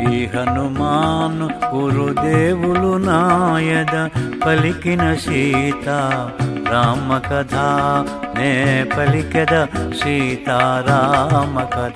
శ్రీ హనుమాను గురుదేవులు నాయద పలికిన సీత రామ కథ నే పలికెద సీతారామ కథ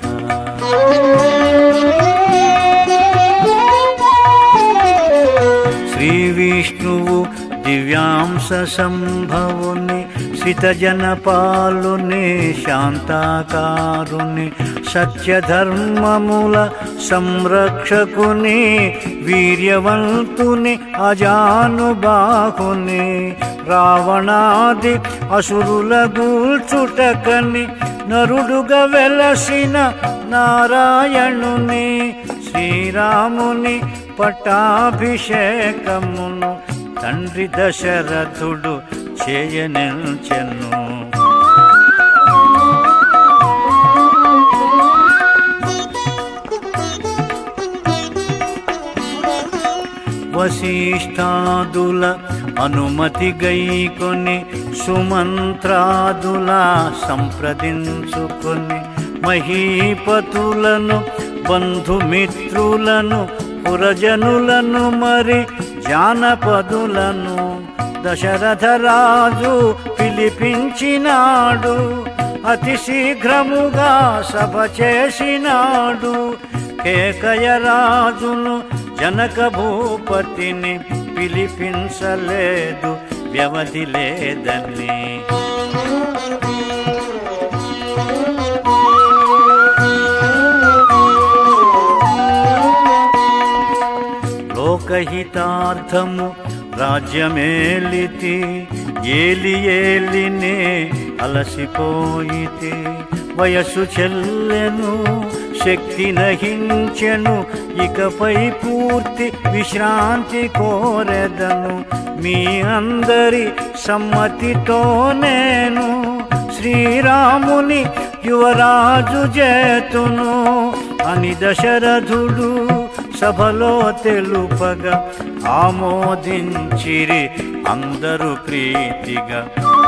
శ్రీ విష్ణువు దివ్యాంశ సంభవుని సితజన పాలుని శాంతాకారుని సత్యధర్మముల సంరక్షకుని వీర్యవంతుని అజానుబాహుని రావణాది అసురుల గూల్చుటకని నరుడుగా వెలసిన నారాయణుని శ్రీరాముని పట్టాభిషేకమును తండ్రి దశరథుడు చేయనిల్చెను వశిష్ఠాదుల అనుమతి గైకొని సుమంత్రాదుల సంప్రదించుకొని మహీపతులను బంధుమిత్రులను పురజనులను మరి జానపదులను దశరథరాజు పిలిపించినాడు అతి శీఘ్రముగా సభ చేసినాడు కేకయరాజును జనక భూపతిని పిలిపించలేదు వ్యవధి లేదని లోకహితార్థము రాజ్యమేలితి ఏలి ఏలినే అలసిపోయితి వయసు చెల్లెను శక్తి నహించెను ఇకపై పూర్తి విశ్రాంతి కోరెదను మీ అందరి సమ్మతితో నేను శ్రీరాముని యువరాజు చేతును అని దశరథుడు సభలో తెలుపగా ఆమోదించిరి అందరూ ప్రీతిగా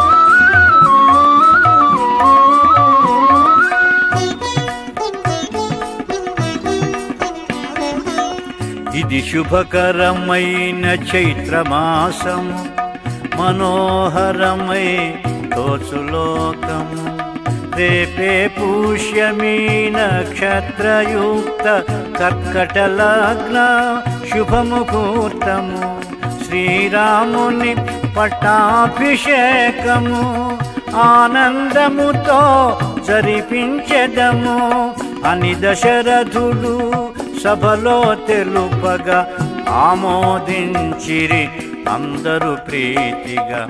ఇది శుభకరమైన చైత్రమాసము మనోహరమై తోచులోకము రేపే పుష్యమీ నక్షత్రయుక్త కర్కట లగ్న శుభముహూర్తము శ్రీరాముని పట్టాభిషేకము ఆనందముతో జరిపించెదము అని దశరథుడు సభలో తెలుపగా ఆమోదించిరి అందరూ ప్రీతిగా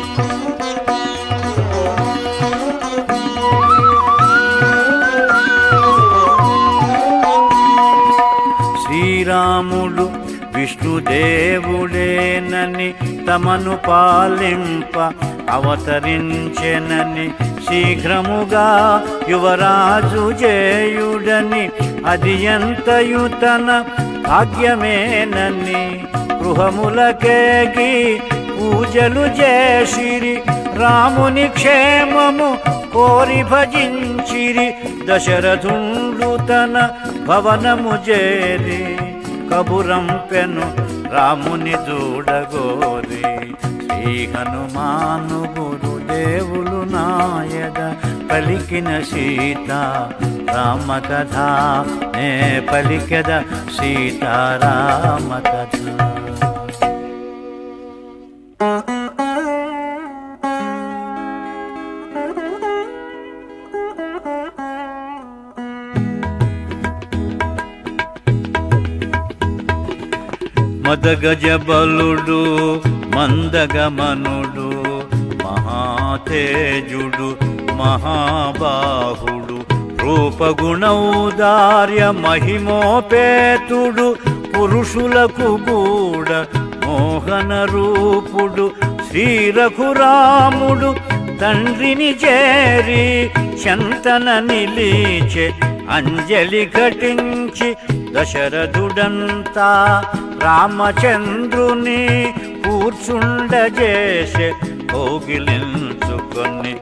శ్రీరాముడు విష్ణుదేవుడేనని తమను పాలింప అవతరించెనని శీఘ్రముగా యువరాజు జేయుడని అది ఎంతయు తన భాగ్యమేనని గృహములకేగి పూజలు చేసిరి రాముని క్షేమము కోరి భజించిరి దశరథుండు తన భవనము చేరి కబురం పెను రాముని చూడగోరి శ్రీ హనుమాను గురుదేవులు నాయద పలికిన సీత రామ కథ నే పలికెద సీతారామ కథ మదగజ బలుడు మందగమనుడు మహాతేజుడు మహాబాహుడు రూపగుణౌదార్య మహిమోపేతుడు పురుషులకు గూడ మోహన రూపుడు శ్రీరఘురాముడు తండ్రిని చేరి చంతన నిలీచే అంజలి ఘటించి దశరథుడంతా రామచంద్రుని కూర్చుండజేసే కోగిలించుకొని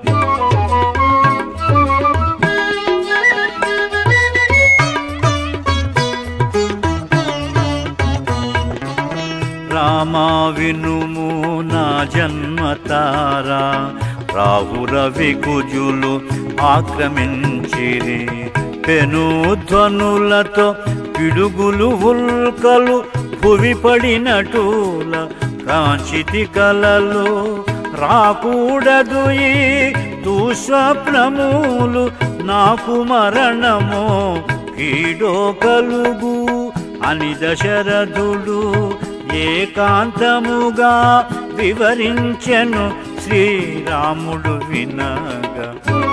రామా వినుము నా జన్మతారా రాహురవి కుజులు ఆక్రమించిరి పెనుధ్వనులతో పిడుగులు ఉల్కలు భువి పడినటూల కాంచితి కలలు రాకూడదు ఈ దుస్వప్నములు నాకు మరణము కీడో కలుగు అని దశరథుడు ఏకాంతముగా వివరించెను శ్రీరాముడు వినగా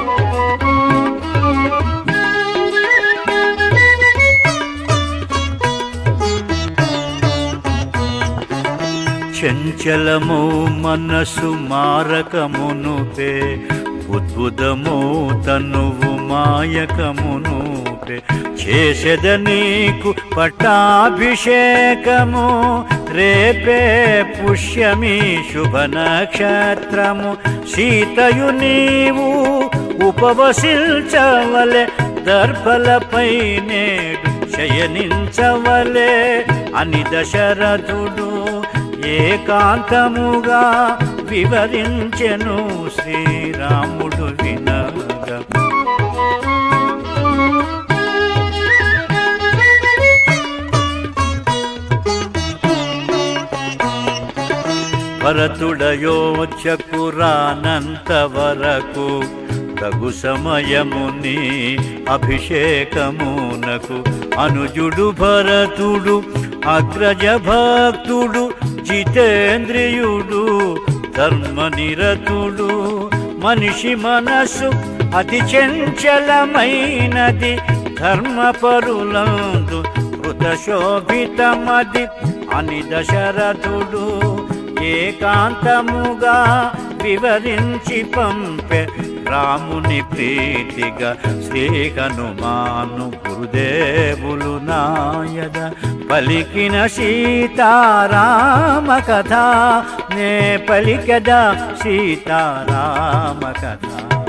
చంచలము మనసు మారకమునుపే ఉద్భుతము తనువు మాయకమునుపే చేసెద నీకు పట్టాభిషేకము రేపే పుష్యమి శుభ నక్షత్రము సీతయు నీవు ఉపవసించవలె దర్భలపై నేడు శయనించవలే అని దశరథుడు ఏకాంతముగా వివరించెను శ్రీరాముడు వినగా భరతుడయోచకు రానంత వరకు తగు సమయముని అభిషేకమునకు అనుజుడు భరతుడు అగ్రజ భక్తుడు జితేంద్రియుడు ధర్మనిరతుడు మనిషి మనసు అతి చంచలమైనది ధర్మపరులందు కృతశోభితమది అని దశరథుడు ఏకాంతముగా వివరించి పంపె రాముని ప్రీతిగా శ్రీ హనుమాను గురుదేవులు నాయద పలికిన సీతారామ కథ నే పలికదా సీతారామ కథ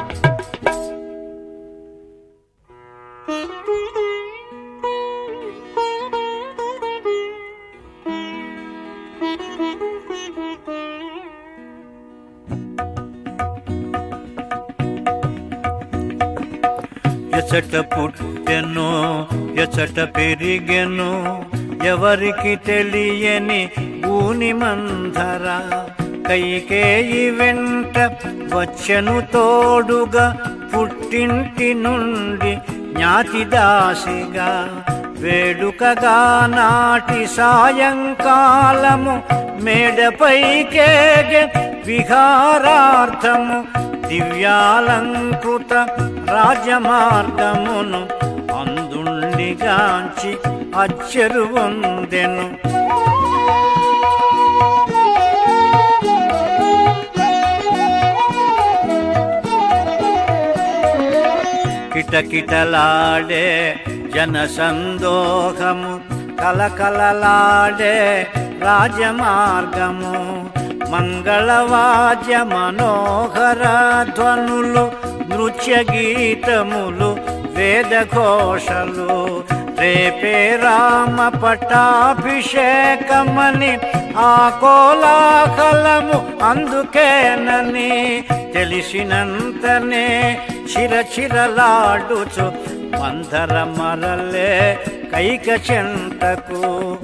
ఎచట పుట్టెను ఎచట పెరిగెను ఎవరికి తెలియని ఊని మంధర కైకేయి వెంట వచ్చెను తోడుగా పుట్టింటి నుండి జ్ఞాతి దాసిగా వేడుకగా నాటి సాయంకాలము మేడపైకేగే విహారార్థము దివ్యాలంకృత రాజమార్గమును అందుండిగాంచి అచ్చరు వందెను కిటకిటలాడే జన సందోహము కలకలలాడే రాజమార్గము మంగళవాద్య మనోహర ధ్వనులు నృత్య గీతములు వేదఘోషలు రేపే రామ పట్టాభిషేకమని ఆ కోలాహలము అందుకేనని తెలిసినంతనే చిరచిరలాడుచు మందర మరలే కైక చెంతకు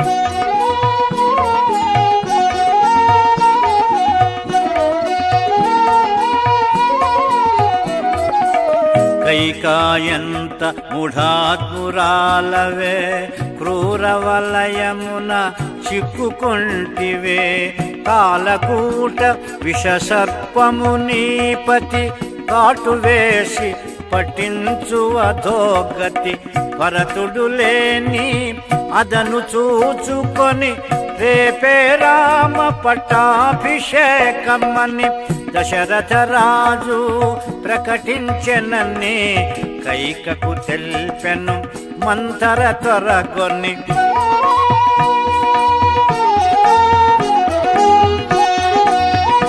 కైకాయంత ముఢాత్మురాలవే క్రూరవలయమున చిక్కుకొంటివే కాలకూట విషసర్పము నీపతి కాటు వేసి పఠించు అధోగతి భరతుడు లేని అదను చూచుకొని రేపే రామ పట్టాభిషేకమని దశరథ రాజు ప్రకటించెనని కైకకు తెల్పెను మంతర త్వరగొని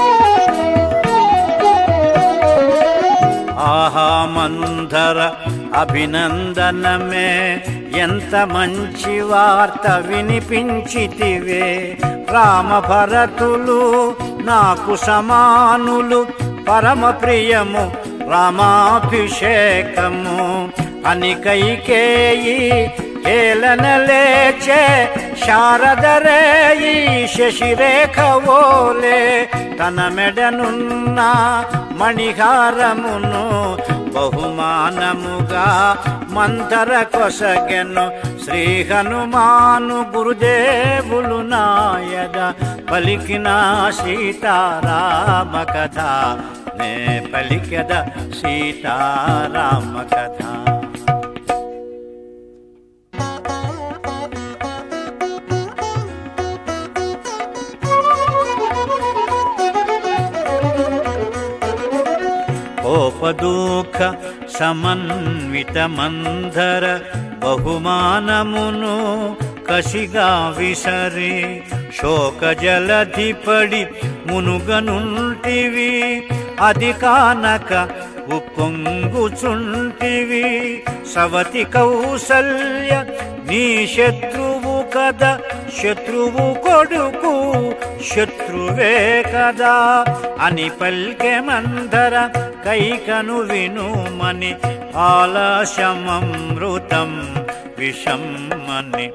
ఆహా మంధర అభినందనమే ఎంత మంచి వార్త వినిపించితివే రామ భరతులు నాకు సమానులు పరమ ప్రియము రామాభిషేకము అని కైకేయి హేళన లేచే శారదరేయి శశిరేఖ ఓలే తన మెడనున్న మణిహారమును బహుమానముగా మంతర కొసగెను శ్రీ హనుమాను గురుదేవులు నాయద పలికిన సీతారామ కథ నే పలికద సీతారామ కథ కోపదూఖ సమన్విత మందర బహుమానమును కసిగా విసరి శోక జలధిపడి మునుగనుంటివి అది కానక ఉప్పొంగుచుంటివి సవతి కౌసల్య నీ శత్రువు కదా శత్రువు కొడుకు శత్రువే కదా అని పల్కె మందర కైకను వినుమని ఆలశమృతం విషమ్మని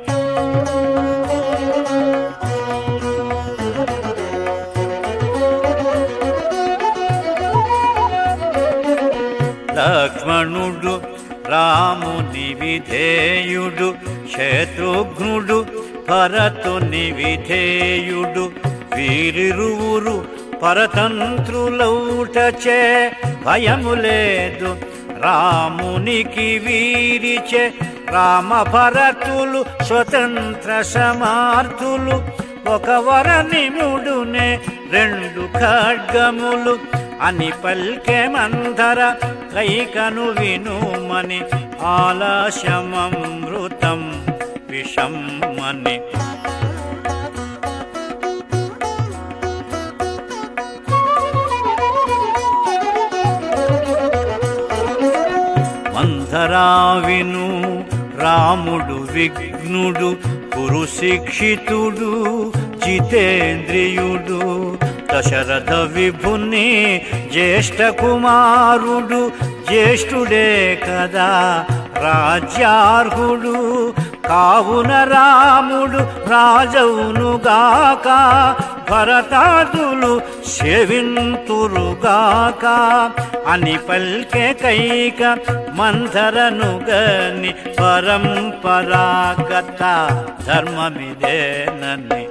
లక్ష్మణుడు రాముని విధేయుడు శత్రుఘ్నుడు భరతుని విధేయుడు వీరిరువురు పరతంత్రులౌటచే భయము లేదు రామునికి వీరిచే రామ భరతులు స్వతంత్ర సమార్థులు ఒక వరనిముడునే రెండు ఖడ్గములు అని పల్కె మందర కైకను వినుమని ఆలశమృతం విషమ్మని మందరా విను రాముడు విఘ్నుడు గురు శిక్షితుడు జితేంద్రియుడు దశరథ విభుని జ్యేష్ఠ కుమారుడు జ్యేష్ఠుడే కదా రాజ్యార్హుడు కావున రాముడు రాజవునుగాక భరతాదులు సేవింతురుగాక అని పల్కె కైక మంథరను గని పరంపరాగత ధర్మమిదేనని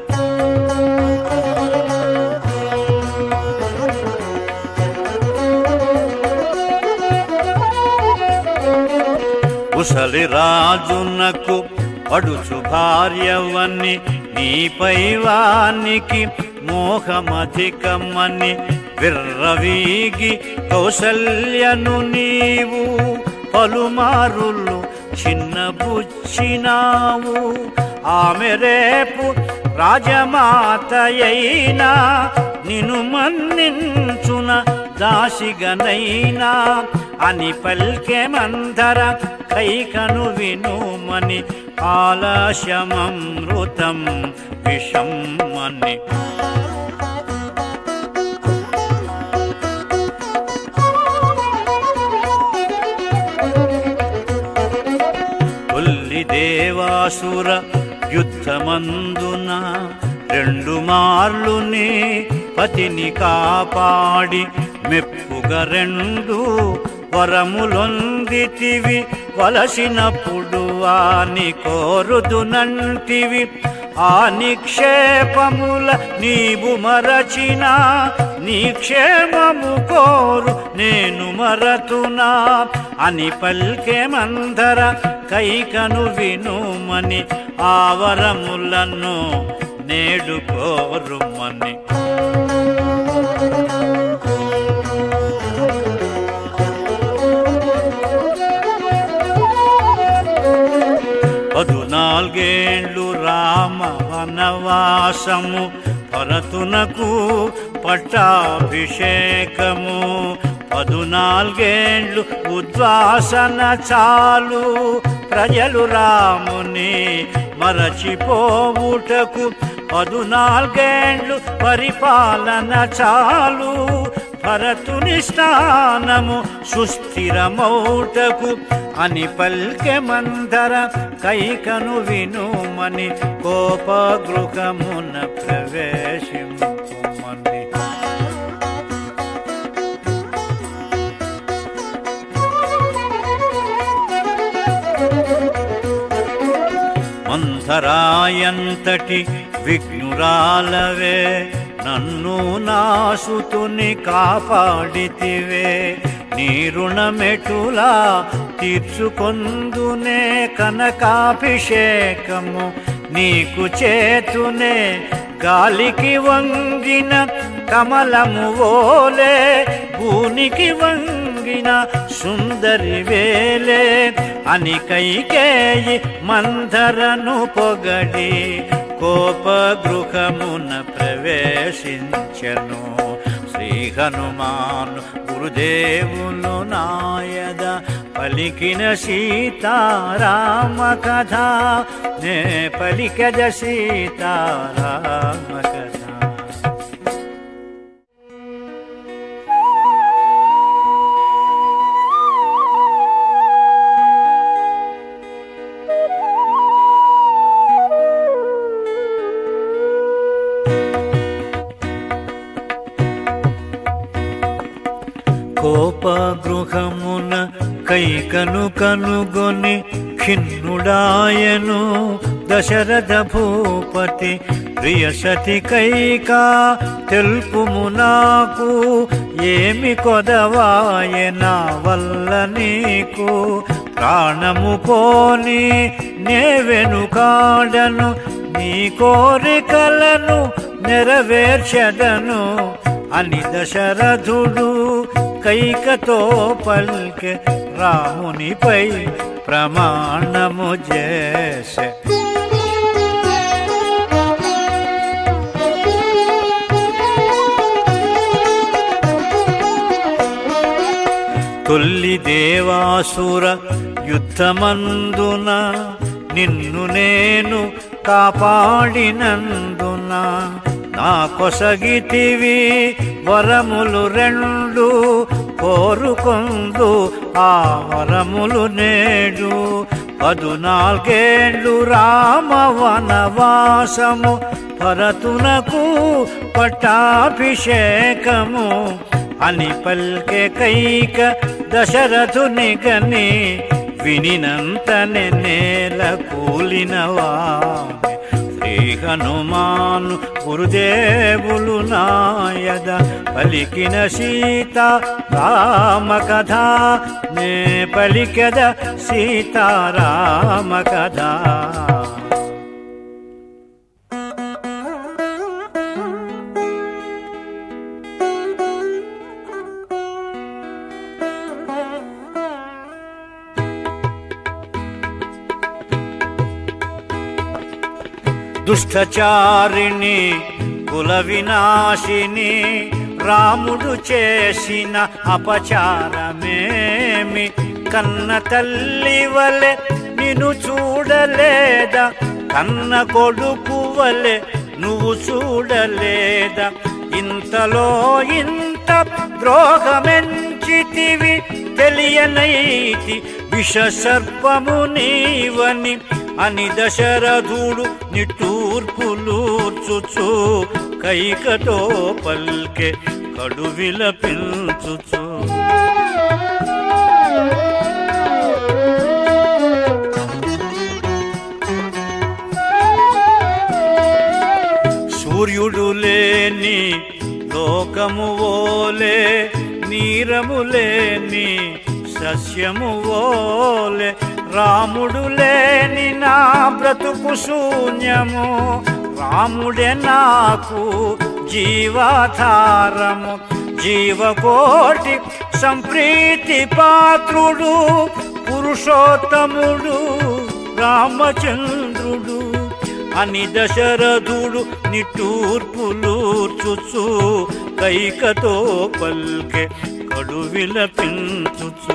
కుశలి రాజునకు పడుచు భార్యవని నీపై వానికి మోహమధికమని విర్రవీగి కౌసల్యను నీవు పలుమారులు చిన్నబుచ్చినావు ఆమె రేపు రాజమాతయైనా నిను మన్నించున దాసిగనైనా అని పల్కె మందర కైకను వినుమని ఆలశమృతం విషమ్మని కొల్లి దేవాసుర యుద్ధమందున రెండు మార్లుని పతిని కాపాడి మెప్పుగా రెండు వరములొందితివి వలసినప్పుడు వాని కోరుదునంటివి ఆ నిక్షేపముల నీవు మరచిన నీ క్షేమము కోరు నేను మరతునా అని పల్కె మందర కైకను వినుమని ఆవరములను నేడు కోరుమని పదునాలుగేండ్లు రామ వనవాసము భరతునకు పట్టాభిషేకము పదునాలుగేండ్లు ఉద్వాసన చాలు ప్రజలు రాముని మరచిపోవుటకు పదునాలుగేండ్లు పరిపాలన చాలు భరతుని స్థానము సుస్థిరమౌటకు అని పల్కె మందర కైకను వినుమని కోపగృహమున ప్రవేశింపుమని మంథరాయంతటి విఘ్నురాలవే నన్ను నాసుతుని కాపాడితివే నీ రుణమెటులా తీర్చుకొందునే కనకాభిషేకము నీకు చేతునే గాలికి వంగిన కమలము ఓలే భూనికి వంగిన సుందరి వేలే అని కైకేయి మందరను పొగడి కోపగృహమున ప్రవేశించను శ్రీ హనుమాను గురుదేవులు నాయద పలికిన సీతారామ కథ నే పలికద సీతారామ కథ కోపగృహమున కైకను కనుగొని ఖిన్నుడాయను దశరథ భూపతి ప్రియసతి కైకా తెలుపుము నాకు ఏమి కొదవాయన వల్ల నీకు ప్రాణము పోని నే వెనుకాడను నీ కోరికలను నెరవేర్చదను అని దశరథుడు కైకతో పల్కె రామునిపై ప్రమాణము చేసే తొల్లి దేవాసుర యుద్ధమందున నిన్ను నేను కాపాడినందున నా కొసగితివి వరములు రెండు కోరుకొందు ఆ వరములు నేడు పదునాలుగేళ్ళు రామ వనవాసము భరతునకు పట్టాభిషేకము అని పల్కె కైక దశరథుని గని వినినంతనే నేల కూలినవామి శ్రీ హనుమాను గురుదేవులు నాయద పలికిన సీత రామ కథ నే పలికద సీతారామ కథ దుష్టచారిణి కుల వినాశిని రాముడు చేసిన అపచారమేమి కన్న తల్లి వలె నిన్ను చూడలేదా కన్న కొడుకు వలె నువ్వు చూడలేదా ఇంతలో ఇంత ద్రోహమెంచితివి తెలియనైతి విష సర్పము నీవని అని దశరథుడు నిట్టూర్పులూర్చుచు కైకతో పల్కె కడువిల పిల్చుచు సూర్యుడు లేని లోకము ఓలే నీరము లేని సస్యము ఓలే రాముడు లేని నా బ్రతుకు శూన్యము రాముడే నాకు జీవాధారము జీవకోటి సంప్రీతి పాత్రుడు పురుషోత్తముడు రామచంద్రుడు అని దశరథుడు నిట్టూర్పులూర్చుచు కైకతో పల్కె కడు విలపించుచు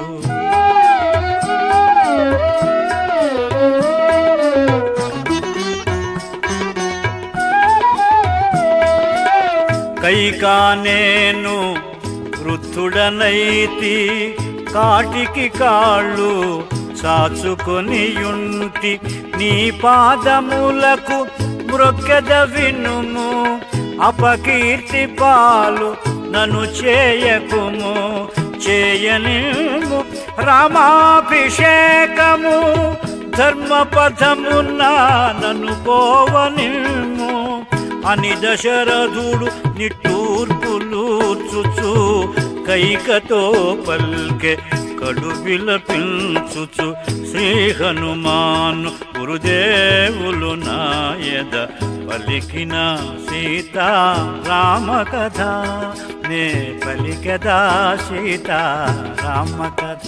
కైకా నేను వృద్ధుడనైతి కాటికి కాళ్ళు చాచుకొనియుంటి నీ పాదములకు మృక్కెద వినుము అపకీర్తి పాలు నన్ను చేయకుము చేయనిము రామాభిషేకము ధర్మపథమున నన్ను పోవనిము అని దశరథుడు నిట్టూర్పులూచుచు కైకతో పల్కె కడు విలపించుచు శ్రీ హనుమాను గురుదేవులు నాయద పలికిన సీతా రామ కథ నే పలికదా సీతా రామ కథ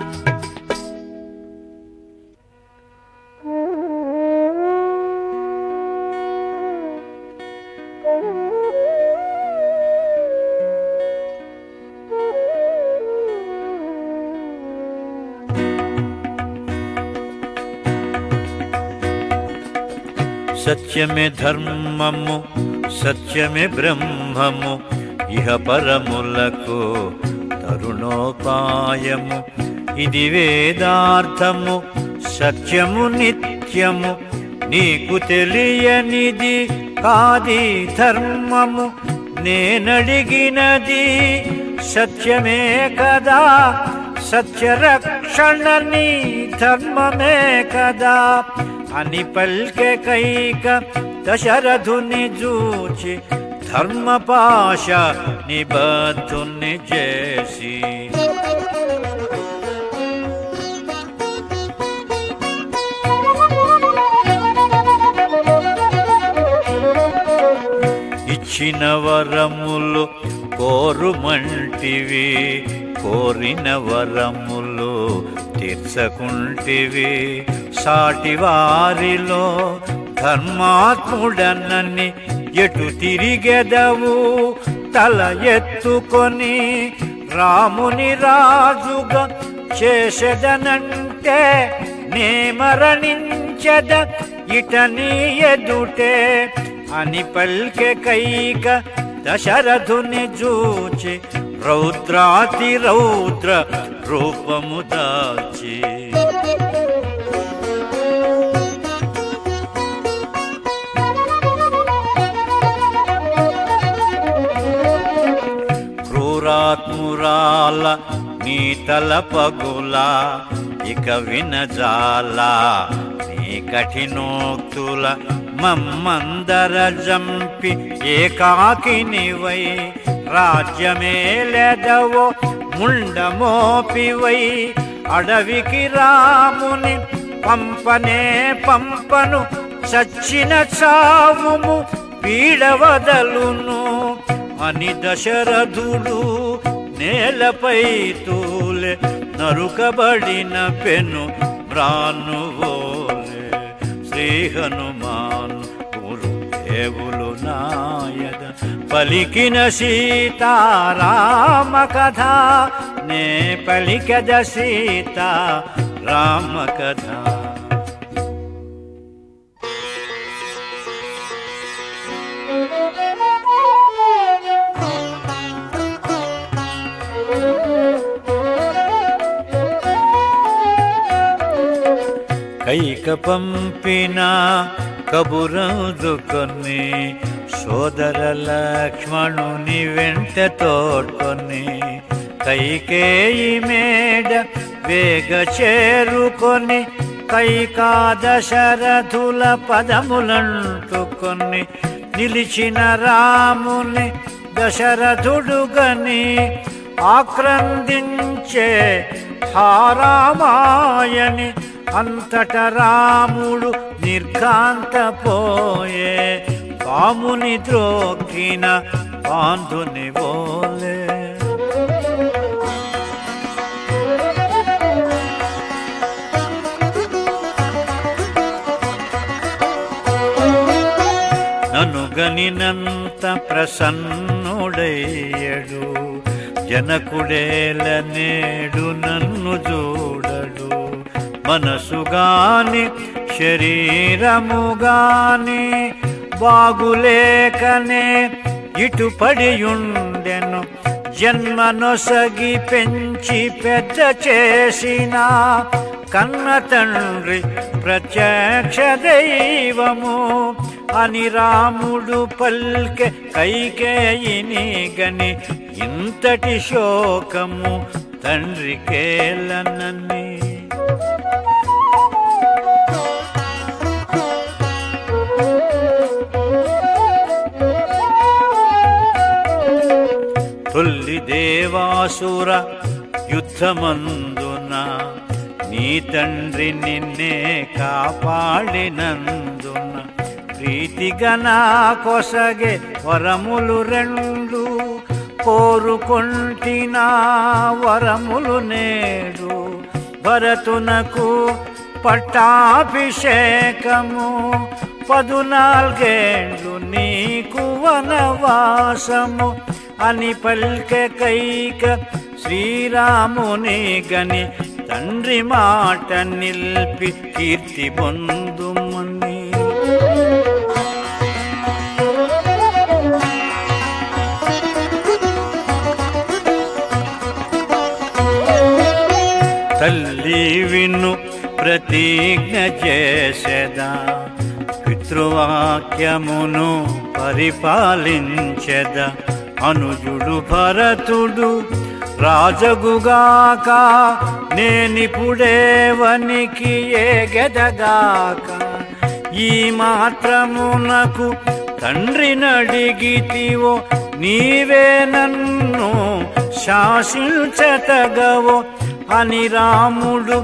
సత్యమే ధర్మము సత్యమే బ్రహ్మము ఇహ పరములకు తరుణోపాయము ఇది వేదార్థము సత్యము నిత్యము నీకు తెలియనిది కాది ధర్మము నేనడిగినది సత్యమే కదా సత్యరక్షణ నీ ధర్మమే కదా అని పల్కె కైక దశరథుని జూచి ధర్మపాశ నిబద్ధుని చేసి ఇచ్చిన వరములు కోరుమంటివి కోరిన వరములు తీర్చకుంటివి సాటి వారిలో ధర్మాత్ముడనని ఎటు తిరిగెదవు తల ఎత్తుకొని రాముని రాజుగా చేసెదనంటే నే మరణించద ఇట నీ ఎదుటే అని పల్కె కైక దశరథుని జూచి రౌద్రాతి రౌద్ర రూపము దాచి క్రూరాత్మురాల నీ తల పగుల ఇక వినజాల నీ కఠినోక్తుల మమ్మందర జంపి ఏకాకినివై రాజ్యమేలెదవో ముండమోపివై అడవికి రాముని పంపనే పంపను చచ్చిన చావుము పీడవదలును అని దశరథుడు నేలపై తూలే నరుకబడిన పెను బ్రానువోలే శ్రీ హనుమాన్ గురుదేవులు నాయద పలికిన సీతారామ కథ నే పలికద సీత రామ కథ కైక పంపిన కబురందుకొని సోదర లక్ష్మణుని వెంట తోడ్కొని కైకేయి మేడ వేగ చేరుకొని కైకాదశరథుల పదములంటుకొని నిలిచిన రాముని దశరథుడుగని ఆక్రందించే హారామాయని అంతట రాముడు నిర్ఘాంతపోయే పాముని ద్రోకిన పాంధుని ఓలే నన్ను గనినంత ప్రసన్నుడయ్యడు జనకుడేల నేడు నన్ను చూడడు మనసుగాని శరీరముగాని బాగులేకనే ఇటు పడియుండెను జన్మనొసగి పెంచి పెద్ద చేసిన కన్న తండ్రి ప్రత్యక్ష దైవము అని రాముడు పల్కె కైకేయిని గని ఇంతటి శోకము తండ్రికేలనని తొల్లి దేవాసుర యుద్ధమందున నీ తండ్రి నిన్నే కాపాడినందున ప్రీతిగా నా కొసగే వరములు రెండు కోరుకొంటినా వరములు నేడు భరతునకు పట్టాభిషేకము పదునాలుగేండ్లు నీకు వనవాసము అని పల్కె కైక శ్రీరాముని గని తండ్రి మాట నిల్పి కీర్తి పొందుమని తల్లి విను ప్రతిజ్ఞ చేసెదా పితృవాక్యమును పరిపాలించెద అనుజుడు భరతుడు రాజగుగాక నేనిపుడేవనికి ఏగెదగాక ఈ మాత్రమునకు తండ్రినడిగితివో నీవే నన్ను శాసించతగవో అని రాముడు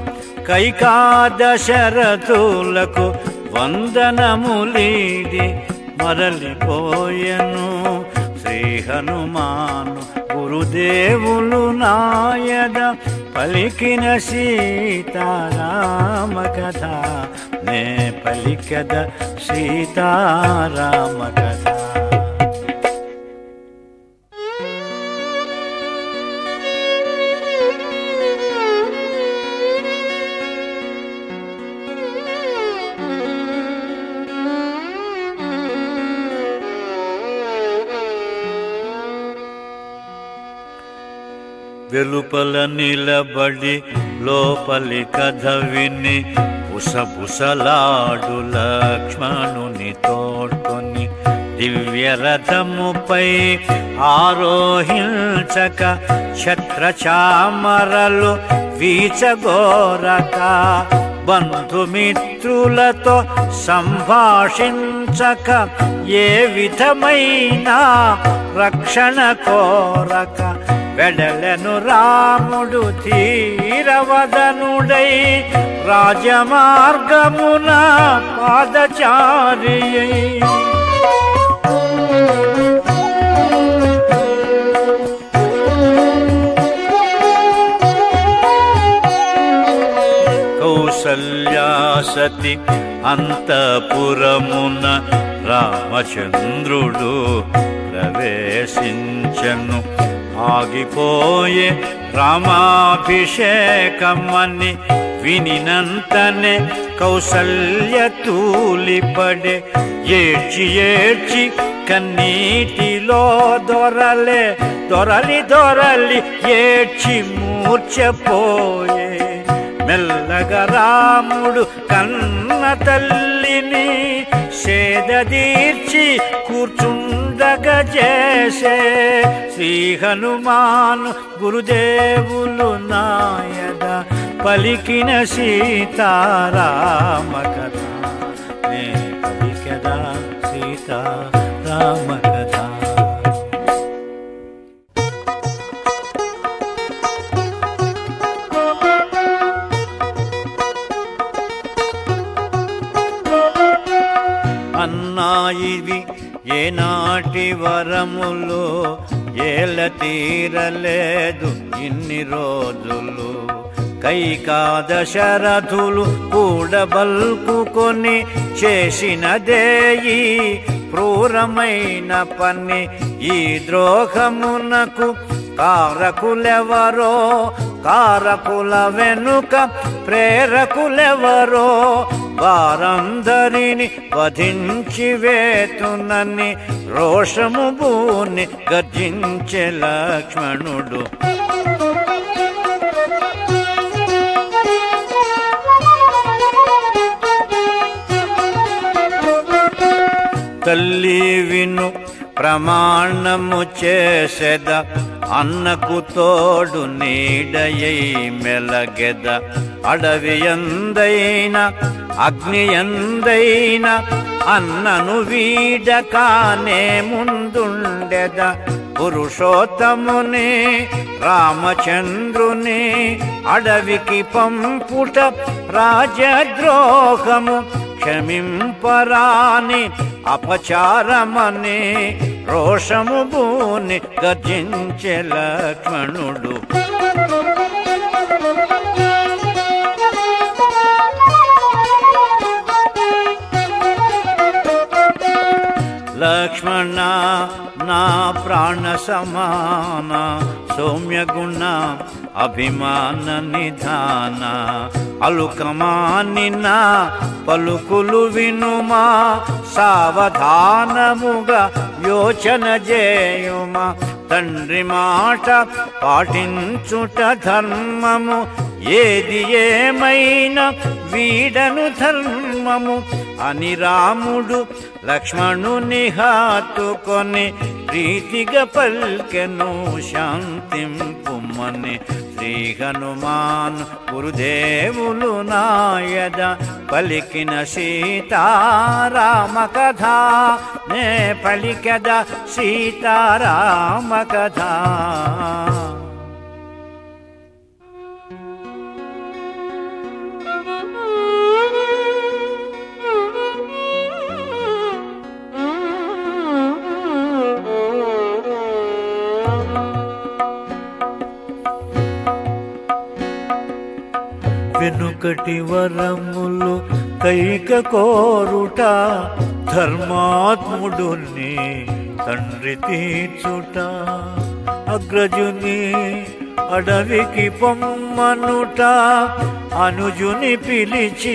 కైకాదశరథులకు వందనములీడి మరలిపోయెను శ్రీ హనుమాను గురుదేవులు నాయద పలికిన సీతారామ కథ నే పలికద సీతారామ కథ వెలుపల నిలబడి లోపలి కథ విని బుసబుసలాడు లక్ష్మణుని తోడ్కొని దివ్యరథముపై ఆరోహించక ఛత్రచామరలు వీచగోరక బంధుమిత్రులతో సంభాషించక ఏ విధమైన రక్షణ కోరక వెడలెను రాముడు తీరవదనుడై రాజమార్గమున పాదచారి కౌసల్యాసతి అంతపురమున రామచంద్రుడు ప్రవేశించను ఆగిపోయే రామాభిషేకమని వినినంతనే కౌసల్య తూలిపడే ఏడ్చి ఏడ్చి కన్నీటిలో దొరలే దొరలి దొరలి ఏడ్చి మూర్చపోయే మెల్లగా రాముడు కన్న తల్లిని సేదదీర్చి కూర్చుండగా చేసే శ్రీ హనుమాను గురుదేవులు నాయద పలికిన సీతారామ కథ నే పలికదా సీతారామ కథ అన్నా ఇవి ఏనాటి వరములు ఏల తీరలేదు ఇన్ని రోజులు కైకాదశరథులు కూడబల్కుకొని చేసినదేయి క్రూరమైన పని ఈ ద్రోహమునకు కారకులెవరో కారకుల వెనుక ప్రేరకులెవరో వారందరిని వధించి వేతునని రోషము భూని గర్జించే లక్ష్మణుడు తల్లి విను ప్రమాణము చేసెద అన్నకు తోడు నీడయై మెలగెద అడవి ఎందైన అగ్ని ఎందైన అన్నను వీడకానే ముందుండెద పురుషోత్తముని రామచంద్రుని అడవికి పంపుట రాజద్రోహము క్షమింపరాని అపచారమని రోషము భూని గర్జించే లక్ష్మణుడు లక్ష్మణ నా ప్రాణ సమాన సౌమ్యగుణ అభిమాన నిధాన అలుకమానిన పలుకులు వినుమా సావధానముగా యోచన చేయుమా తండ్రి మాట పాటించుట ధర్మము ఏది ఏమైనా వీడను ధర్మము అని రాముడు లక్ష్మణుని హాతుకొని ప్రీతిగా పల్కెను శాంతింపుమని శ్రీ హనుమాన్ గురుదేవులు నాయద పలికిన సీతారామ కథ నే పలికద సీతారామ కథ వెనుకటి వరములు కైక కోరుట ధర్మాత్ముడుని తండ్రి తీర్చుట అగ్రజుని అడవికి పొమ్మనుట అనుజుని పిలిచి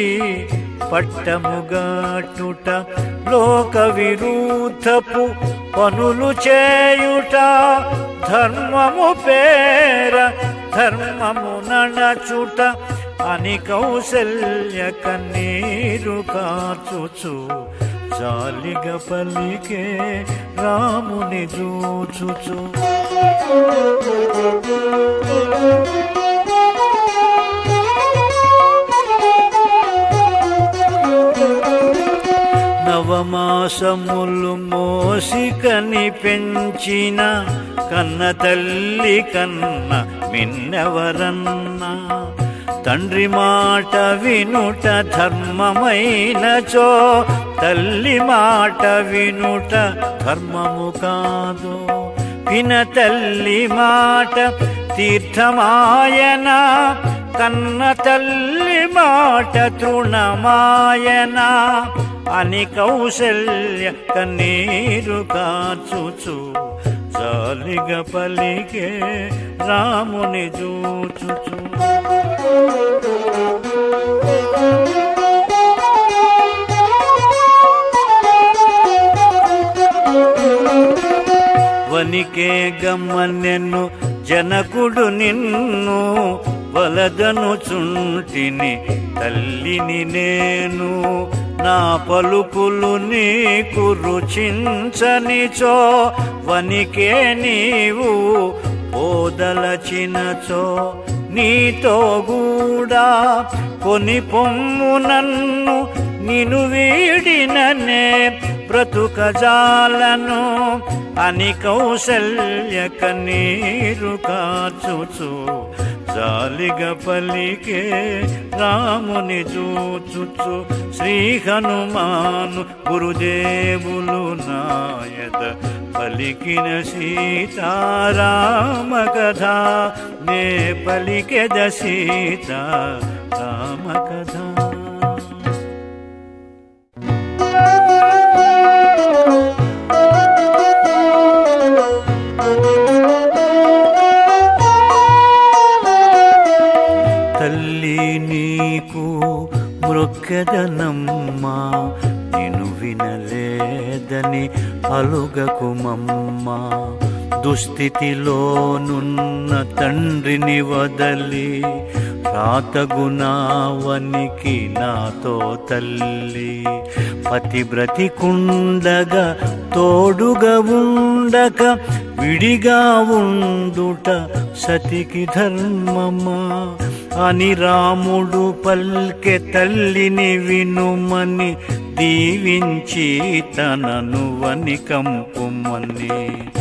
పట్టముగాటుట లోక విరుద్ధపు పనులు చేయుట ధర్మము పేర ధర్మము నడచుట అని కౌసల్య కన్నీరు కాచుచు జాలిగ పలికే రాముని చూచుచు నవమాసములు మోసి కని పెంచిన కన్న తల్లి కన్న మిన్నెవరన్నా తండ్రి మాట వినుట ధర్మమైనచో తల్లి మాట వినుట ధర్మము కాదు విన తల్లి మాట తీర్థమాయన కన్న తల్లి మాట తృణమాయన అని కౌశల్య కన్నీరు కాచుచు జాలిగ పలికే రాముని చూచుచు వనికే గమ్మనెన్ను జనకుడు నిన్ను వలదను చుంటిని తల్లిని నేను నా పలుకులు నీకు రుచించనిచో వనికే నీవు ఓదలచినచో నీతో కూడా కొని పొమ్ము నన్ను నిను వీడిననే బ్రతుకజాలను అని కౌసల్య కన్నీరు కాచుచు జాలిగ పలికే రాముని చూచుచు శ్రీ హనుమాను గురుదేవులు నాయద పలికిన సీతారామ కథ నే పలికెద సీత రామ కథ Thank you. పలికదనమ్మా నిను వినలేదని అలుగకుమమ్మా దుస్థితిలోనున్న తండ్రిని వదలి రాతగుణావనికి నాతో తల్లి పతివ్రతికుండగా తోడుగా ఉండక విడిగా ఉండుట సతికి ధర్మమా అని రాముడు పల్కె తల్లిని వినుమని దీవించి తనను వని కంపుమని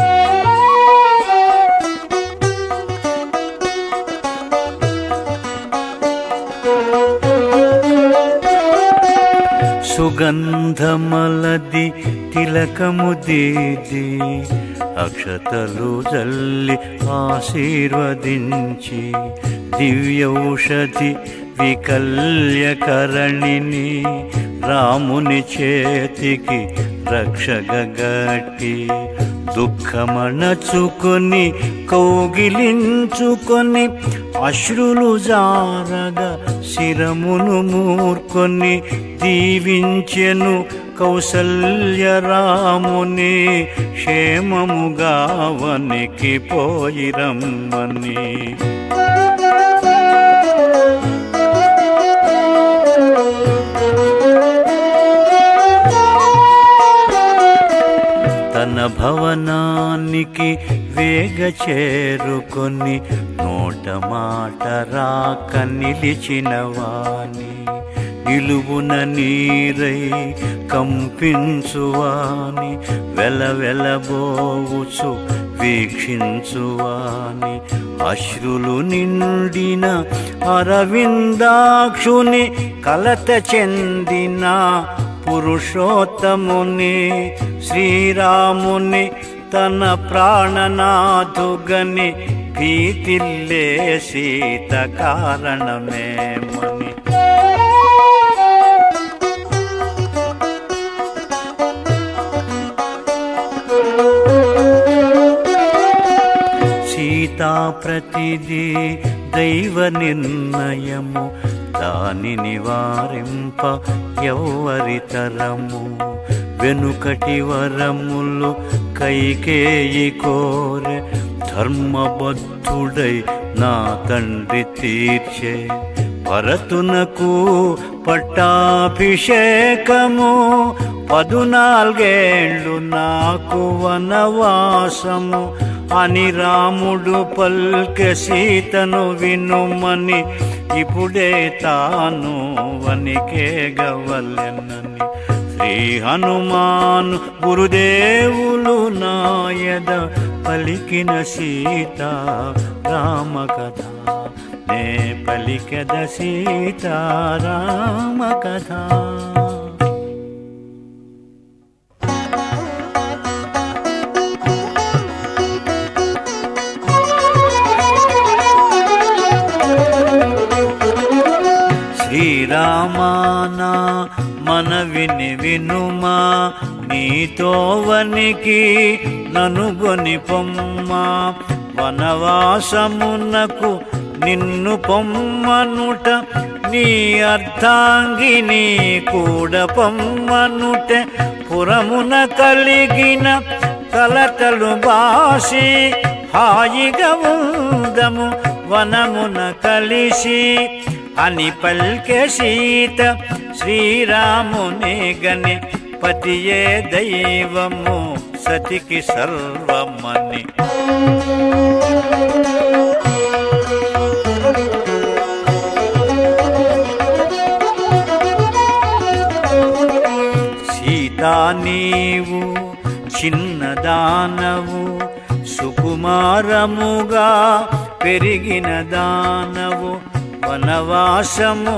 సుగంధమలది తిలకము దీది అక్షతలు జల్లి ఆశీర్వదించి దివ్యౌషధి వికల్యకరణిని రాముని చేతికి రక్షగట్టి దుఃఖమణచుకొని కౌగిలించుకొని అశ్రులు జారగా శిరమును మూర్కొని దీవించెను కౌసల్య రాముని క్షేమముగా వనికి పోయిరమ్మని తన భవనానికి వేగ చేరుకొని నోట మాట రాక నిలిచిన వాణి నిలువున నీరై కంపించువాని వెల వెలబోవుచు వీక్షించువాని అశ్రులు నిండిన అరవిందాక్షుని కలత చెందిన పురుషోత్తముని శ్రీరాముని తన ప్రాణనాథుగని భీతిల్లే సీత కారణమేమని సీతా ప్రతిదీ దైవ నిర్ణయము దాని నివారింప ఎవ్వరి తరము వెనుకటి వరములు కైకేయి కోరె ధర్మబద్ధుడై నా తండ్రి తీర్చే భరతునకు పట్టాభిషేకము పదునాలుగేళ్ళు నాకు వనవాసము అని రాముడు పల్కె సీతను వినుమని ఇప్పుడే తాను వనికే గవలెనని శ్రీ హనుమాను గురుదేవులు నాయద పలికిన సీత రామ కథ నే పలికద సీత రామ కథ శ్రీరామానా మనవిని వినుమా నీతో వనికి ననుగొని పొమ్మా వనవాసమునకు నిన్ను పొమ్మనుట నీ అర్ధాంగిని కూడా పొమ్మనుట పురమున కలిగిన కలతలు బాసి హాయిగా ఉందము వనమున కలిసి అని పల్కె సీత శ్రీరాముని గని పతియే దైవము సతికి సర్వమని సీతా నీవు చిన్నదానవు సుకుమారముగా పెరిగిన దానవు వనవాసము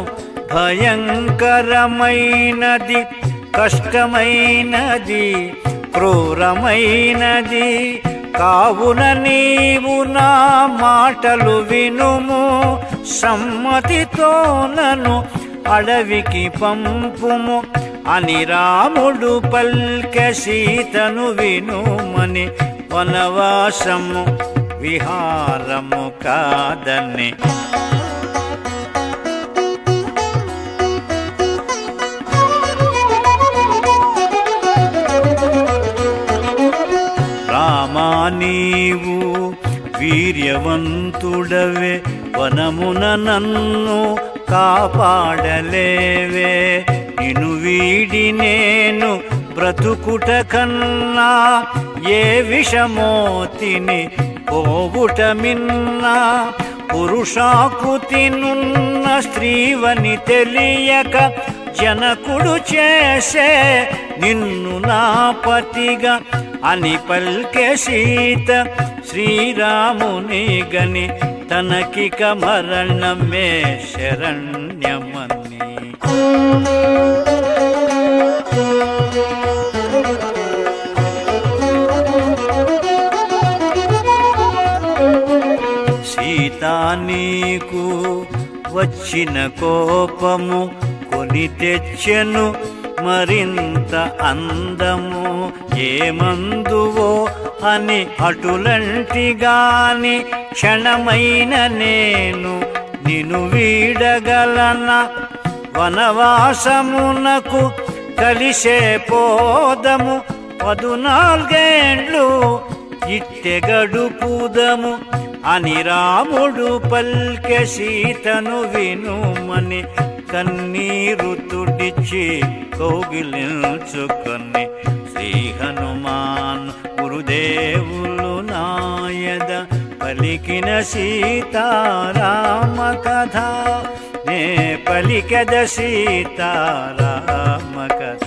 భయంకరమైనది కష్టమైనది క్రూరమైనది కావున నీవు నా మాటలు వినుము సమ్మతితో నన్ను అడవికి పంపుము అని రాముడు పల్కె సీతను వినుమని వనవాసము విహారము కాదని నీవు వీర్యవంతుడవే వనమున నన్ను కాపాడలేవే నిను వీడి నేను బ్రతుకుట కన్నా ఏ విషమోతిని పోవుట మిన్నా పురుషాకృతి నున్న స్త్రీవని తెలియక జనకుడు చేసే నిన్ను నా పతిగా అని పల్కె సీత శ్రీరాముని గని తనకిక మరణమే శరణ్యమని సీతా నీకు వచ్చిన కోపము కొని తెచ్చెను మరింత అందము ఏమందువో అని అటులంటి గాని క్షణమైన నేను నిను వీడగలన వనవాసమునకు కలిసే పోదము పదునాలుగేండ్లు ఇట్టె గడుపుదము అని రాముడు పల్కె సీతను వినుమని కన్నీరు తుడిచి కౌగిలించుకొని శ్రీ హనుమాన్ గురుదేవులు నాయద పలికిన సీతారామ కథ నే పలికద సీతారామ కథ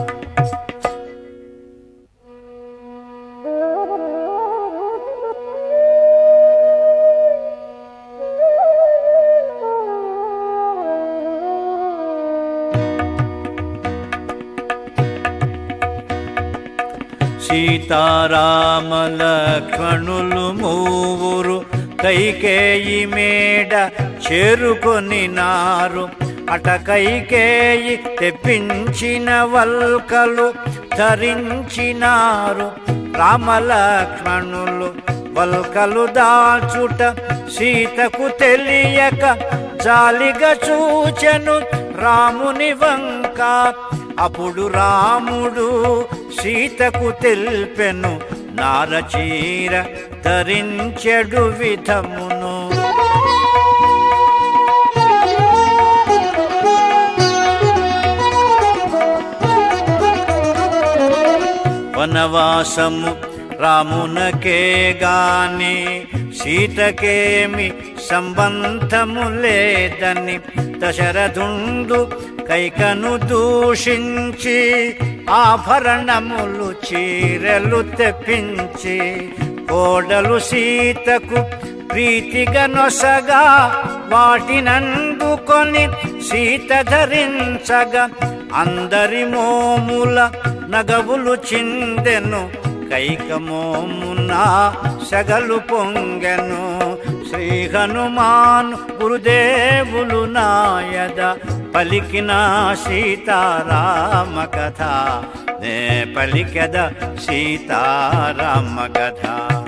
సీతారామ లక్ష్మణులు మూవురు కైకేయి మేడ చేరుకొని నారు అట కైకేయి తెప్పించిన వల్కలు ధరించినారు రామలక్ష్మణులు వల్కలు దాచుట సీతకు తెలియక జాలిగా చూచెను రాముని వంక అప్పుడు రాముడు సీతకు తెల్పెను నారచీర ధరించెడు విధమును వనవాసము రామునకే గాని సీతకేమి సంబంధము లేదని దశరథుండు కైకను దూషించి ఆభరణములు చీరలు తెప్పించి కోడలు సీతకు ప్రీతిగా నొసగా వాటినందుకొని సీత ధరించగా అందరి మోముల నగవులు చిందెను కైకమోమున సగలు పొంగెను శ్రీ హనుమాన్ గురుదేవులు నాయద పలికిన సీతారామ కథ నే పలికద సీతారామ కథ